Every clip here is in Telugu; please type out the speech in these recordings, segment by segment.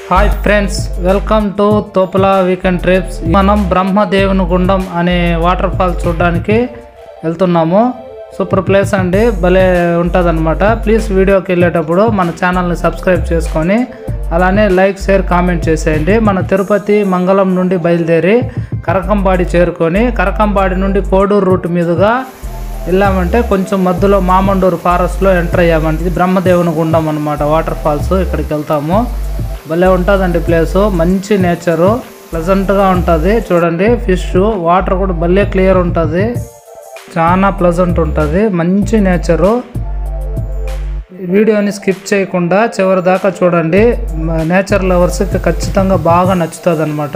హాయ్ ఫ్రెండ్స్ వెల్కమ్ టు తోపులా వీకెండ్ ట్రిప్స్ మనం బ్రహ్మదేవుని గుండం అనే వాటర్ ఫాల్ చూడడానికి వెళ్తున్నాము సూపర్ ప్లేస్ అండి భలే ఉంటుంది ప్లీజ్ వీడియోకి వెళ్ళేటప్పుడు మన ఛానల్ని సబ్స్క్రైబ్ చేసుకొని అలానే లైక్ షేర్ కామెంట్ చేసేయండి మన తిరుపతి మంగళం నుండి బయలుదేరి కరకంబాడి చేరుకొని కరకంబాడి నుండి కోడూరు రూట్ మీదుగా వెళ్ళామంటే కొంచెం మధ్యలో మామండూరు ఫారెస్ట్లో ఎంటర్ అయ్యామంటే ఇది బ్రహ్మదేవుని గుండం అనమాట వాటర్ ఫాల్స్ ఇక్కడికి వెళ్తాము భలే ఉంటుందండి ప్లేసు మంచి నేచరు ప్లజెంట్గా ఉంటుంది చూడండి ఫిష్ వాటర్ కూడా భలే క్లియర్ ఉంటుంది చాలా ప్లజెంట్ ఉంటుంది మంచి నేచరు వీడియోని స్కిప్ చేయకుండా చివరి దాకా చూడండి నేచర్ లవర్స్కి ఖచ్చితంగా బాగా నచ్చుతుంది అనమాట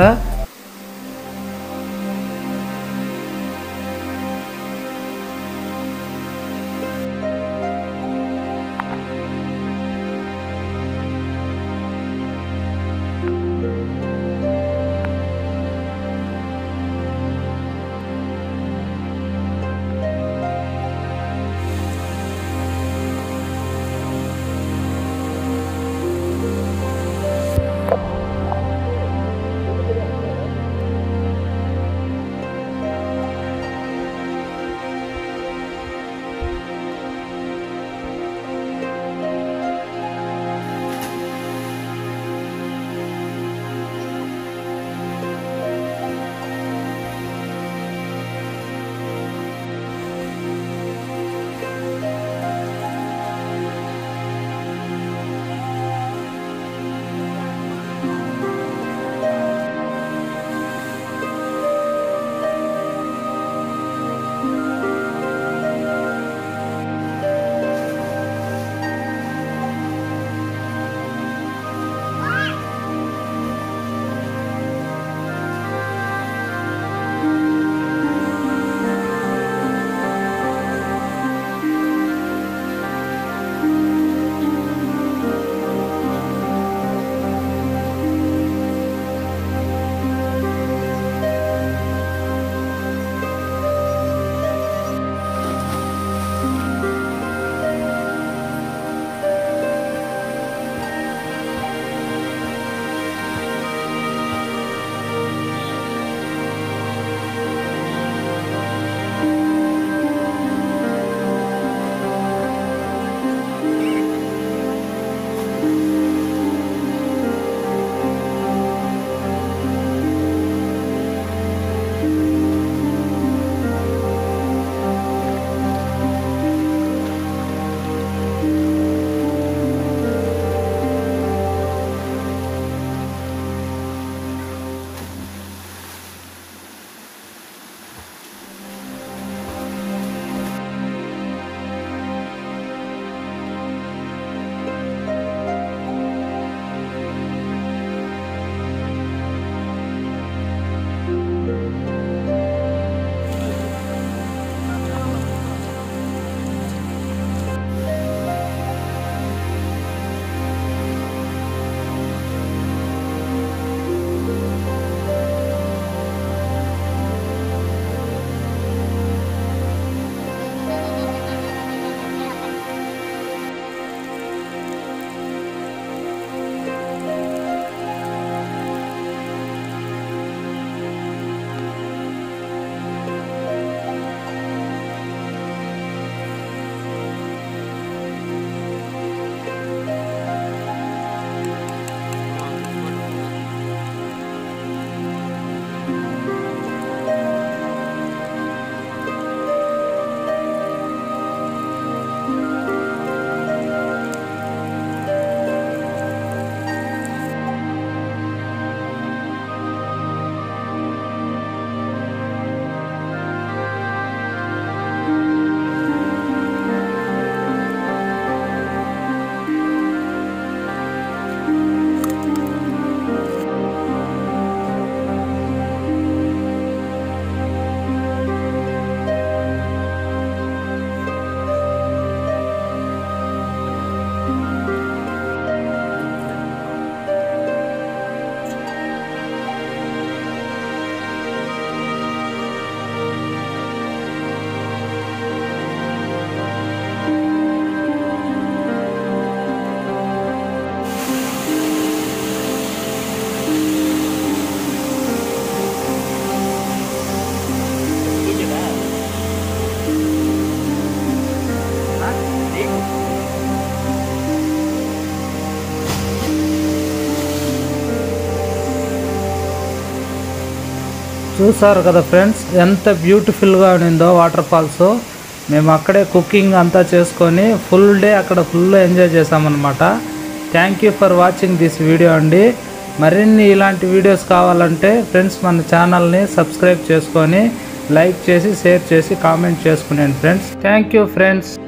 చూసారు కదా ఫ్రెండ్స్ ఎంత బ్యూటిఫుల్గా ఉండిందో వాటర్ ఫాల్స్ మేము అక్కడే కుకింగ్ అంతా చేసుకొని ఫుల్ డే అక్కడ ఫుల్ ఎంజాయ్ చేసామన్నమాట thank you for watching this video అండి మరిన్ని ఇలాంటి వీడియోస్ కావాలంటే ఫ్రెండ్స్ మన ఛానల్ని సబ్స్క్రైబ్ చేసుకొని లైక్ చేసి షేర్ చేసి కామెంట్ చేసుకునేయండి ఫ్రెండ్స్ థ్యాంక్ యూ ఫ్రెండ్స్